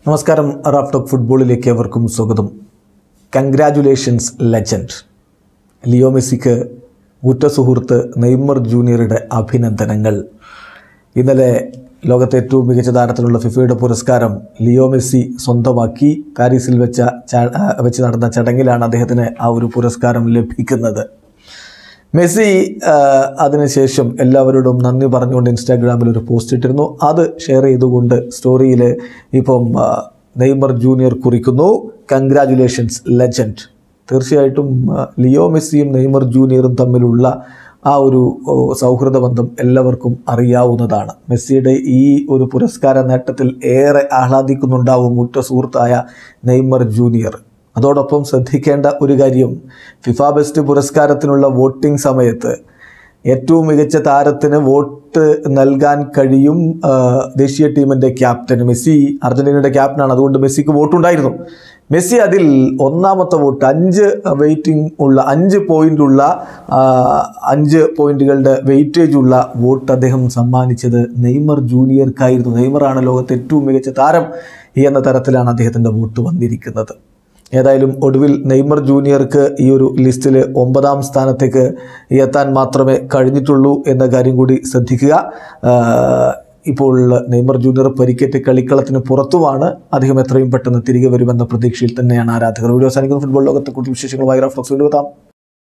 നമസ്കാരം Raf talk ഫുട്ബോളിലേക്ക് ഏവർക്കും സ്വാഗതം കൺഗ്രാറ്റുലേഷൻസ് ലെജൻഡ് ലിയോ മെസ്സിക്ക് ഉറ്റ സുഹൃത്ത് നെയ്മർ ജൂനിയറുടെ അഭിനന്ദനങ്ങൾ ഇന്നലെ ലോകത്തെ ഏറ്റവും മികച്ച താരത്തിനുള്ള ഫിഫയുടെ പുരസ്കാരം ലിയോ മെസ്സി സ്വന്തമാക്കി പാരീസിൽ വെച്ച ച- ആ, വെച്ച് നടന്ന ചടങ്ങിലാണ് അദ്ദേഹത്തിന് ആ ഒരു പുരസ്കാരം ലഭിക്കുന്നത് മെസ്സി ആ, അതിനുശേഷം എല്ലാവരോടും നന്ദി പറഞ്ഞുകൊണ്ട് ഇൻസ്റ്റാഗ്രാമിൽ ഒരു പോസ്റ്റ് ഇട്ടിരുന്നു അത് ഷെയർ ചെയ്തുകൊണ്ട് സ്റ്റോറിയിൽ ഇപ്പം ആ, നെയ്മർ ജൂനിയർ കുറിക്കുന്നു കൺഗ്രാറ്റുലേഷൻസ് ലെജൻഡ് തീർച്ചയായിട്ടും ആ, ലിയോ മെസ്സിയും നെയ്മർ ജൂനിയറും തമ്മിലുള്ള ആ ഒരു ഓ, സൗഹൃദ ബന്ധം എല്ലാവർക്കും അറിയാവുന്നതാണ് മെസ്സിയുടെ ഈ ഒരു പുരസ്കാര നേട്ടത്തിൽ ഏറെ ആഹ്ലാദിക്കുന്നുണ്ടാവും ഉറ്റ സുഹൃത്തായ നെയ്മർ ജൂനിയർ അതോടൊപ്പം ശ്രദ്ധിക്കേണ്ട ഒരു കാര്യം ഫിഫ ബെസ്റ്റ് പുരസ്കാരത്തിനുള്ള വോട്ടിംഗ് സമയത്ത് ഏറ്റവും മികച്ച താരത്തിന് വോട്ട് നൽകാൻ കഴിയും ആ, ദേശീയ ടീമിൻ്റെ ക്യാപ്റ്റൻ മെസ്സി അർജന്റീനയുടെ ക്യാപ്റ്റനാണ് അതുകൊണ്ട് മെസ്സിക്ക് വോട്ടുണ്ടായിരുന്നു മെസ്സി അതിൽ ഒന്നാമത്തെ വോട്ട് അഞ്ച് വെയിറ്റിംഗ് ഉള്ള അഞ്ച് പോയിന്റ് ഉള്ള ആ, അഞ്ച് പോയിന്റുകളുടെ വെയിറ്റേജ് ഉള്ള വോട്ട് അദ്ദേഹം സമ്മാനിച്ചത് നെയ്മർ ജൂനിയർക്കായിരുന്നു നെയ്മറാണ് ലോകത്തെ ഏറ്റവും മികച്ച താരം എന്ന തരത്തിലാണ് അദ്ദേഹത്തിൻ്റെ വോട്ട് വന്നിരിക്കുന്നത് ഏതായാലും ഒടുവിൽ നെയ്മർ ജൂനിയർക്ക് ഈ ഒരു ലിസ്റ്റിൽ ഒമ്പതാം സ്ഥാനത്തേക്ക് എത്താൻ മാത്രമേ കഴിഞ്ഞിട്ടുള്ളൂ എന്ന കാര്യം കൂടി ശ്രദ്ധിക്കുക ആഹ് ഇപ്പോൾ നെയ്മർ ജൂനിയർ പരിക്കേറ്റ് കളിക്കളത്തിന് പുറത്തുമാണ് അദ്ദേഹം എത്രയും പെട്ടെന്ന് തിരികെ വരുമെന്ന പ്രതീക്ഷയിൽ തന്നെയാണ് ആരാധകർ വീഡിയോ അവസാനിക്കുന്ന ഫുട്ബോൾ ലോകത്തെ കൂടുതൽ വിശേഷങ്ങളുമായി റഫ്ലക്സ് വീണ്ടും എത്താം